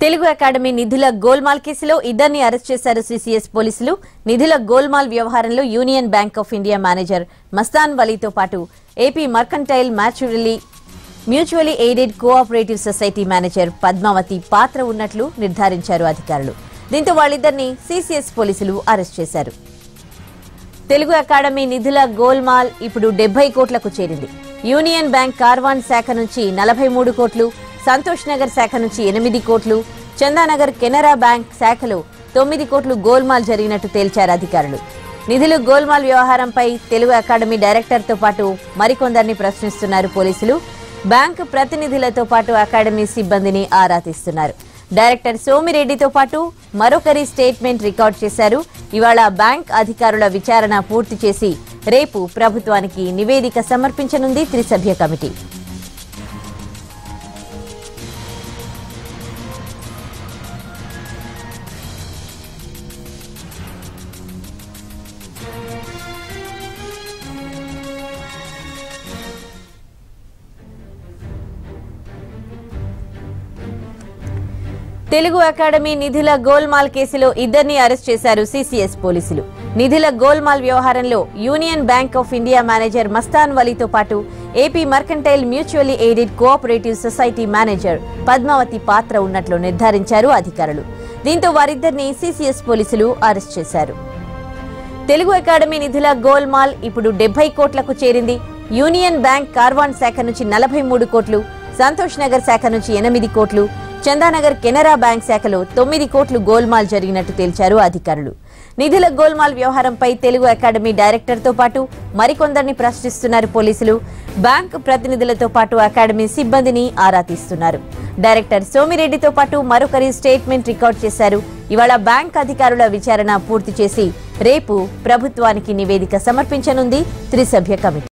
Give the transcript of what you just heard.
Telugu academy నిధుల గోల్మాల్ కేసులో ఇద్దరిని అరెస్ట్ చేశారు సిసిఎస్ పోలీసులు నిధుల గోల్మాల్ వ్యవహారంలో Union Bank of India manager Mastan వలీతో పాటు AP mercantile maturely mutually aided cooperative society manager Padmavathi పాత్ర ఉన్నట్లు నిర్ధారించారు అధికారులు దీంతో వాళ్ళిద్దరిని సిసిఎస్ పోలీసులు అరెస్ట్ చేశారు తెలుగు అకాడమీ నిధుల గోల్మాల్ ఇప్పుడు డెబ్బై కోట్లకు చేరింది యూనియన్ బ్యాంక్ కార్వాన్ శాఖ నుంచి నలభై మూడు కోట్లు సంతోష్ నగర్ శాఖ నుంచి ఎనిమిది కోట్లు చందానగర్ కెనరా బ్యాంక్ శాఖలో తొమ్మిది కోట్లు గోల్మాల్ జరిగినట్టు తేల్చారు అధికారులు నిధులు గోల్మాల్ వ్యవహారంపై తెలుగు అకాడమీ డైరెక్టర్తో పాటు మరికొందరిని ప్రశ్నిస్తున్నారు పోలీసులు బ్యాంక్ ప్రతినిధులతో పాటు అకాడమీ సిబ్బందిని ఆరా తీస్తున్నారు డైరెక్టర్ సోమిరెడ్డితో పాటు మరొకరి స్టేట్మెంట్ రికార్డ్ చేశారు ఇవాళ బ్యాంక్ అధికారుల విచారణ పూర్తి చేసి రేపు ప్రభుత్వానికి నివేదిక సమర్పించనుంది త్రిసభ్య కమిటీ తెలుగు అకాడమీ నిధుల గోల్మాల్ కేసులో ఇద్దరిని అరెస్ట్ చేశారు సిసిఎస్ పోలీసులు నిధుల గోల్మాల్ వ్యవహారంలో Union Bank of India manager Mastan వలీతో పాటు AP mercantile mutually aided cooperative society manager Padmavathi పాత్ర ఉన్నట్లు నిర్ధారించారు అధికారులు దీంతో వారిద్దరిని సిసిఎస్ పోలీసులు అరెస్ట్ చేశారు తెలుగు అకాడమీ నిధుల గోల్మాల్ ఇప్పుడు డెబ్బై కోట్లకు చేరింది యూనియన్ బ్యాంక్ కార్వాన్ శాఖ నుంచి నలభై మూడు కోట్లు సంతోష్ నగర్ శాఖ నుంచి ఎనిమిది కోట్లు చందానగర్ కెనరా బ్యాంక్ శాఖలో తొమ్మిది కోట్లు గోల్మాల్ జరిగినట్టు తేల్చారు అధికారులు నిధుల గోల్మాల్ వ్యవహారంపై తెలుగు అకాడమీ డైరెక్టర్తో పాటు మరికొందరిని ప్రశ్నిస్తున్నారు పోలీసులు బ్యాంక్ ప్రతినిధులతో పాటు అకాడమీ సిబ్బందిని ఆరా తీస్తున్నారు డైరెక్టర్ సోమిరెడ్డితో పాటు మరొకరి స్టేట్మెంట్ రికార్డ్ చేశారు ఇవాళ బ్యాంక్ అధికారుల విచారణ పూర్తి చేసి రేపు ప్రభుత్వానికి నివేదిక సమర్పించనుంది త్రిసభ్య కమిటీ